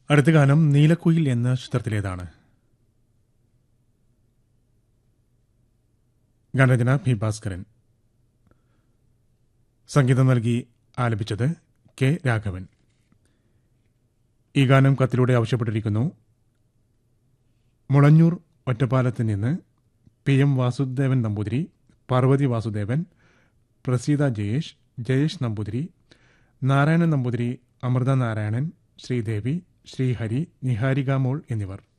അടുത്ത ഗാനം നീലക്കുയിൽ എന്ന ചിത്രത്തിലേതാണ് ഗാനരചന പി ഭാസ്കരൻ സംഗീതം നൽകി ആലപിച്ചത് കെ രാഘവൻ ഈ ഗാനം കത്തിലൂടെ ആവശ്യപ്പെട്ടിരിക്കുന്നു മുളഞ്ഞൂർ ഒറ്റപ്പാലത്ത് നിന്ന് പി എം വാസുദേവൻ നമ്പൂതിരി പാർവതി വാസുദേവൻ പ്രസീത ജയേഷ് ജയേഷ് നമ്പൂതിരി നാരായണൻ നമ്പൂതിരി അമൃത നാരായണൻ ശ്രീദേവി ശ്രീഹരി നിഹാരിക മോൾ എന്നിവർ